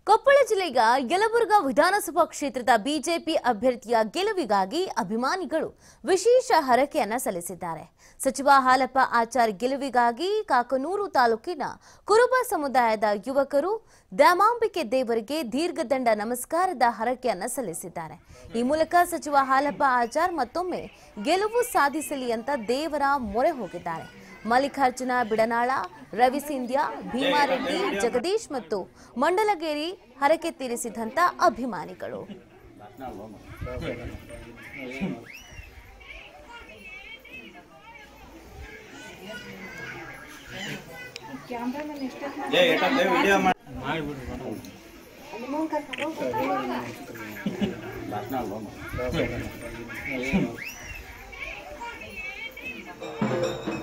ಕೊಪ್ಪಳ ಜಿಲ್ಲೆಯ ಯಲಬುರ್ಗಾ ವಿಧಾನಸಭಾ ಕ್ಷೇತ್ರದ ಬಿಜೆಪಿ ಅಭ್ಯರ್ಥಿಯ ಗೆಲುವಿಗಾಗಿ ಅಭಿಮಾನಿಗಳು ವಿಶೇಷ ಹರಕೆಯನ್ನ ಸಲ್ಲಿಸಿದ್ದಾರೆ ಸಚಿವ ಹಾಲಪ್ಪ ಆಚಾರ್ ಗೆಲುವಿಗಾಗಿ ಕಾಕನೂರು ತಾಲೂಕಿನ ಕುರುಬ ಸಮುದಾಯದ ಯುವಕರು ದ್ಯಾಮಾಂಬಿಕೆ ದೇವರಿಗೆ ದೀರ್ಘದಂಡ ನಮಸ್ಕಾರದ ಹರಕೆಯನ್ನ ಸಲ್ಲಿಸಿದ್ದಾರೆ ಈ ಮೂಲಕ ಸಚಿವ ಹಾಲಪ್ಪ ಆಚಾರ್ ಮತ್ತೊಮ್ಮೆ ಗೆಲುವು ಸಾಧಿಸಲಿ ಅಂತ ದೇವರ ಮೊರೆ ಹೋಗಿದ್ದಾರೆ ಮಲ್ಲಿಕಾರ್ಜುನ ಬಿಡನಾಳ ರವಿ ಸಿಂಧ್ಯಾ ಭೀಮಾರೆಡ್ಡಿ ಜಗದೀಶ್ ಮತ್ತು ಮಂಡಲಗೇರಿ ಹರಕೆ ತೀರಿಸಿದಂತ ಅಭಿಮಾನಿಗಳು ಏ ಎಷ್ಟೊತ್ತೆ ವಿಡಿಯೋ ಮಾಡಿ ಭಾಷಣ ಅಲ್ವಾ